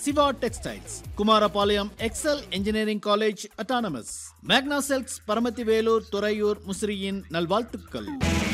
Siva textiles Kumarapalayam excel engineering college autonomous Magna செல்க்ஸ் பரமத்தி வேலூர் துறையூர் முசிறியின் நல்வாழ்த்துக்கள்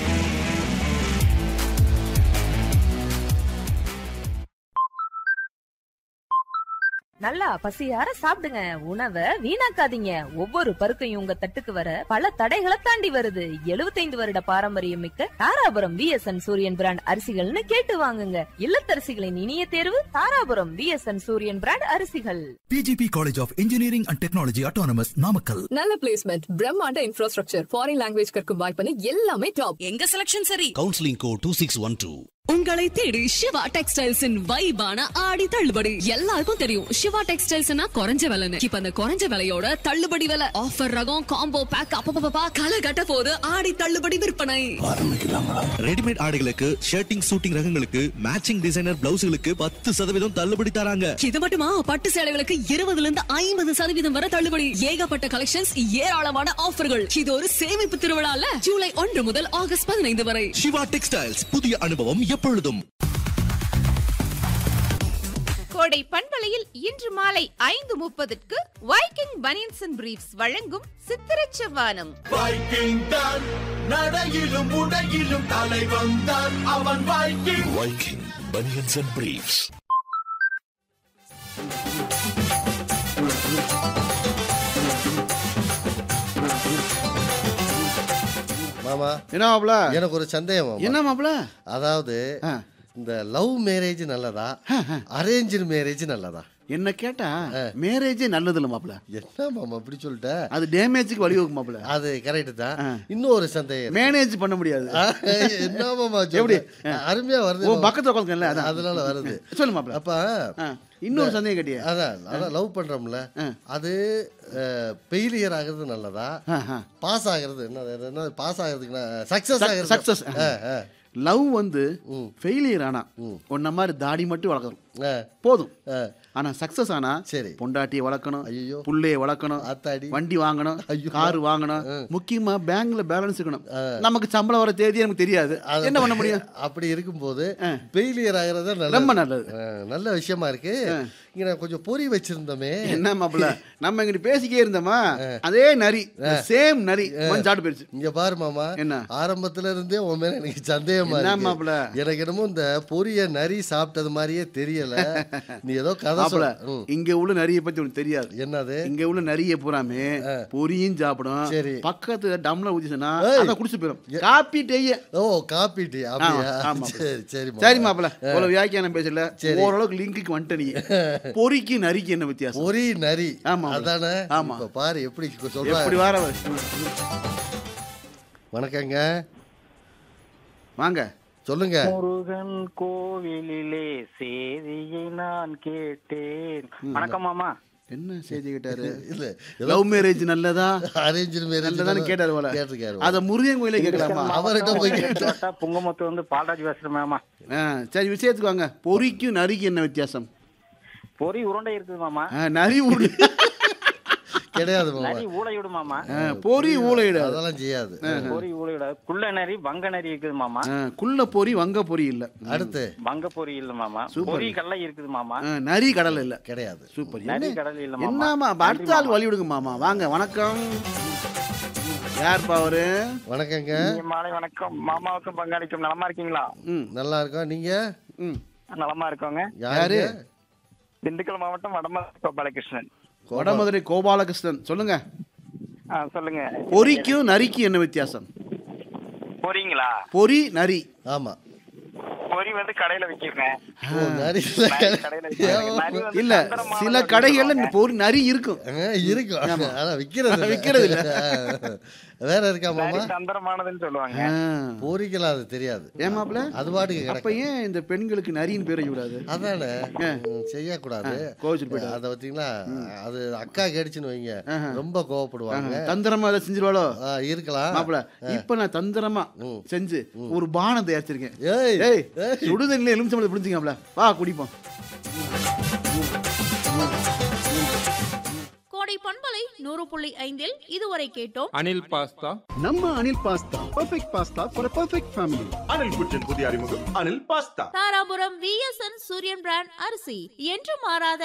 நல்லா பசியார சாப்பிடுங்க உணவை வீணாக்காதீங்க ஒவ்வொரு பருக்கையும் உங்க தட்டுக்கு வர பல தடைகளை தாண்டி வருது 75 வருட பாரம்பரியம் மிக்க தாராபுரம் விஎஸ்என் சூரியன் பிராண்ட் அரிசிகள்னு கேட்டு வாங்குங்க இல்லத்தரசிகளின் இனிய தேர்வு தாராபுரம் விஎஸ்என் சூரியன் பிராண்ட் அரிசிகள் PGP College of Engineering and Technology Autonomous Namakkal. நல்ல பிளேஸ்மெண்ட் பிரம்மாண்ட இன்ஃப்ராஸ்ட்ரக்சர் ஃபாரின் லாங்குவேஜ் கற்கும் வாய்ப்புன்னு எல்லாமே டாப் எங்க செலக்ஷன் சரி counselling code two six one two உங்களை தேடி சிவா டெக்ஸ்டைல்ஸின் வைபான ஆடி தள்ளுபடி எல்லாருக்கும் தெரியும் சிவா டெக்ஸ்டைல்ஸ்னா குறைஞ்ச விலைன்னு இப்ப அந்த குறைஞ்ச விலையோட தள்ளுபடி விலை ஆஃபர் ரகம் காம்போ பேக் அப்பப்பா களை கட்ட போது ஆடி தள்ளுபடி விற்பனை ரெடிமேட் ஆடைகளுக்கு ஷர்ட்டிங் சூட்டிங் ரகங்களுக்கு மேட்சிங் டிசைனர் பிளவுஸ்களுக்கு பத்து சதவீதம் தள்ளுபடி தராங்க இது மட்டுமா பட்டு சேலைகளுக்கு இருபதுல இருந்து ஐம்பது சதவீதம் வரை தள்ளுபடி ஏகப்பட்ட கலெக்ஷன்ஸ் ஏராளமான ஆஃபர்கள் இது ஒரு சேமிப்பு திருவிழால ஜூலை ஒன்று முதல் ஆகஸ்ட் பதினைந்து வரை சிவா டெக்ஸ்டைல்ஸ் புதிய அனுபவம் எப்பொழுதும் கோடை பண்பலையில் இன்று மாலை ஐந்து முப்பதுக்கு வைக்கிங் பனியன்ஸ் அண்ட் பிரீஃப்ஸ் வழங்கும் சித்திரச் செவ்வானம் வைக்கிங் தான் நடையிலும் உடையிலும் தலை வந்தான் அவன் Viking Viking banians and briefs மாமா என்ன மாப்ள எனக்கு ஒரு சந்தேகம் மாமா. என்ன மாப்ள அதாவது ஆ. இந்த லவ் மேரேஜ் நல்லதா அரேஞ்சு மேரேஜ் நல்லதா என்ன கேட்டா மேரேஜே நல்லது இல்ல மாப்ள என்ன மாமா இப்படி சொல்லிட்ட அது டேமேஜுக்கு வழிவகுக்கும் மாப்ள அது கரெக்ட் தான் இன்னொரு சந்தேகம் மேனேஜ் பண்ண முடியாது ஆ, என்ன மாமா எப்படி? எப்படி அருமையா வருது ஓ மாமா. பக்கத்துல உட்காந்துக்கல அதான் அதனால வருது சொல்லு மாப்ள அப்ப ஆ, இன்னொரு சந்தேகம் கேட்டியா அதான் அதான் லவ் பண்றோம்ல அது ஃபெயிலியர் ஆகுறது நல்லதா பாஸ் ஆகுறது என்ன என்ன பாஸ் ஆகுறதுக்கு சக்சஸ் ஆகுறது சக்சஸ் ஆ, ஆ. லவ் வந்து ஃபெயிலியர் ஆனா உன்ன மாதிரி தாடி மட்டும் வளர்க்கணும் ஆ. போதும் ஆனா சக்சஸ் ஆனா சரி பொண்டாட்டியை வளர்க்கணும் ஐயோ புள்ளைய வளர்க்கணும் ஆத்தாடி வண்டி வாங்கணும் ஐயோ. கார் வாங்கணும் முக்கியமா பேங்க்ல பேலன்ஸ் இருக்கணும் நமக்கு சம்பளம் வர தேதி நமக்கு தெரியாது அது என்ன பண்ண முடியும் அப்படி இருக்கும்போது ஃபெயிலியர் ஆகுறது நல்லது. ரொம்ப நல்லது. ஆ, நல்ல விஷயமா இருக்கு இங்க நான் கொஞ்சம் பொறி வச்சிருந்தோமே என்ன மாப்பிள்ள நம்ம இங்கிட்டு பேசிக்கே இருந்தோமா அதே நரி சேம் நரி வந்து சாப்பிட்டு போயிருச்சு இங்க பாரு மாமா என்ன? ஆரம்பத்துல இருந்தே உன் மேல எனக்கு சந்தேகமா என்ன இருக்கு. மாப்பிள? எனக்கு என்னமோ இந்த பொரிய நரி சாப்பிட்டது மாதிரியே தெரியல நீ ஏதோ கதை மாப்பிள்ள சொல்ல ம். இங்க உள்ள நரியை பத்தி உனக்கு தெரியாது என்னது இங்க உள்ள நரிய பூராமே பொரியும் சாப்பிடும் சரி. பக்கத்துல டம்ளர் ஊத்திச்சுன்னா ஏய். அதை குடிச்சு போயிடும் காப்பி டெய்ய ஓ காப்பி டீ அப்படியா ஆமா, ஆமா. சரி சரி சரி மாப்பிள்ள இவ்வளவு வியாக்கியானம் பேசல சரி. ஓரளவுக்கு லிங்க்கு வந்துட்ட நீ பொரிக்கு நரிக்கு என்ன வித்தியாசம் பொரி நரி ஆமா. அதானே ஆமா. இப்ப பாரு எப்படி எப்படி சொல்ற வார வணக்கங்க வாங்க சொல்லுங்க முருகன் கோவிலிலே செய்தியை நான் கேட்டேன் வணக்கம் மாமா என்ன செய்தி கேட்டாரு இல்ல லவ் மேரேஜ் நல்லதா அரேஞ்ச் மேரேஜ் நல்லதான்னு கேட்டாரு போல கேட்டிருக்காரு அத முருகன் கோயிலே கேட்கலாமா அவர்கிட்ட போய் கேட்டா புங்கமுத்து வந்து பால்ராஜ் பேசுறேன் மாமா ஆ, சரி விஷயத்துக்கு வாங்க பொரிக்கும் நரிக்கு என்ன வித்தியாசம் பொறி உருண்டை இருக்குது மாமா ஆ, நரி உருளை கிடையாது மாமா நரி ஊழையிடு மாமா ஆ, பொரி ஊழையிட அதெல்லாம் செய்யாது பொறி ஊழையிட குள்ள நரி வங்க நரி இருக்குது மாமா குள்ள பொரி வங்க பொரி இல்ல அடுத்து வங்க பொறி இல்ல மாமா சூப்பர். பொறி கடலை இருக்குது மாமா ஆ, நரி கடல் இல்ல கிடையாது சூப்பர் நரி என்ன கடல் இல்ல மாமா என்னமா அப்ப அடுத்த ஆள் வழி விடுங்க மாமா வாங்க வணக்கம் யார்ப்பா அவரு வணக்கங்க மாலை வணக்கம் மாமாவுக்கும் பங்காளிக்கும் நலமா இருக்கீங்களா ம் நல்லா இருக்கோம் நீங்க ம் நலமா இருக்கோங்க யாரு திண்டுக்கல் மாவட்டம் வடமதுரை கோபாலகிருஷ்ணன் வடமதுரை கோபாலகிருஷ்ணன் சொல்லுங்க ஆ, சொல்லுங்க பொரிக்கும் நரிக்கு என்ன வித்தியாசம் பொறிங்களா பொரி நரி ஆமா பொறி வந்து கடையில விக்கிறேன் ஓ, நரி கடையில விக்கிறேன். நரி வந்து இல்ல சந்திரமானது சில அப்படின்னு கடைகள்ல இந்த சொல்லுவாங்க. பொரி நரி இருக்கும் ஆ, இருக்கும் ஆனா விக்கிறது இல்ல. விக்கிறது இல்ல. வேற இருக்கா மாமா நரி சந்திரமானதுன்னு சொல்லுவாங்க ஆ. போரிக்கலாம் அது தெரியாது ஏமாப்ல அது பாட்டுக்கு அப்ப கிடக்கும் ஏன் இந்த பெண்களுக்கு நரின்னு பேரை விடாது அதானே ம், செய்யக்கூடாது கோவிச்சுட்டு போயிடாது அதை பார்த்தீங்களா அது அக்கா கேடுச்சுன்னு வைங்க ரொம்ப கோவப்படுவாங்க தந்திரமா அதை செஞ்சிருவாளோ ஆ, இருக்கலாம் மாப்பிள இப்ப நான் தந்திரமா செஞ்சு ஒரு பானம் தயாரிச்சிருக்கேன் ஏய் ஏய் சுடுதண்ணில எலுமிச்சம்பளம் பிடிச்சிங்கப்ல வா குடிப்போம் கோடை பண்பலை நூறு புள்ளி ஐந்தில் இதுவரை கேட்டோம் அனில் பாஸ்தா நம்ம Anil pasta perfect pasta for perfect family Anil kitchen புதிய அறிமுகம் Anil pasta Dharapuram VSN Suriyan brand அரிசி என்று மாறாத